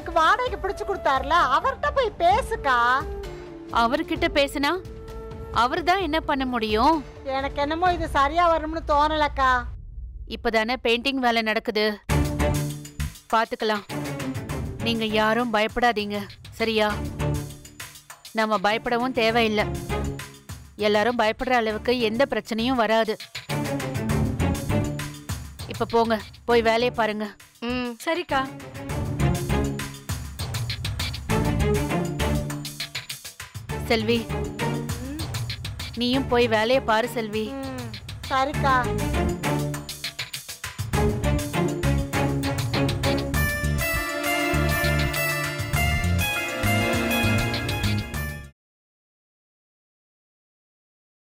உங்களுக்கு வாடகைக்கு பிடிச்சு கொடுத்தாருல அவர்கிட்ட போய் பேசுக்கா அவர்கிட்ட பேசினா அவர் தான் என்ன பண்ண முடியும் எனக்கு என்னமோ இது சரியா வரும்னு தோணலக்கா இப்பதானே பெயிண்டிங் வேலை நடக்குது பாத்துக்கலாம் நீங்க யாரும் பயப்படாதீங்க சரியா நம்ம பயப்படவும் தேவையில்லை எல்லாரும் பயப்படுற அளவுக்கு எந்த பிரச்சனையும் வராது இப்ப போங்க போய் வேலையை பாருங்க ம் சரிக்கா செல்வி நீயும் போய் வேலையை பாரு செல்வி ம், சரிக்கா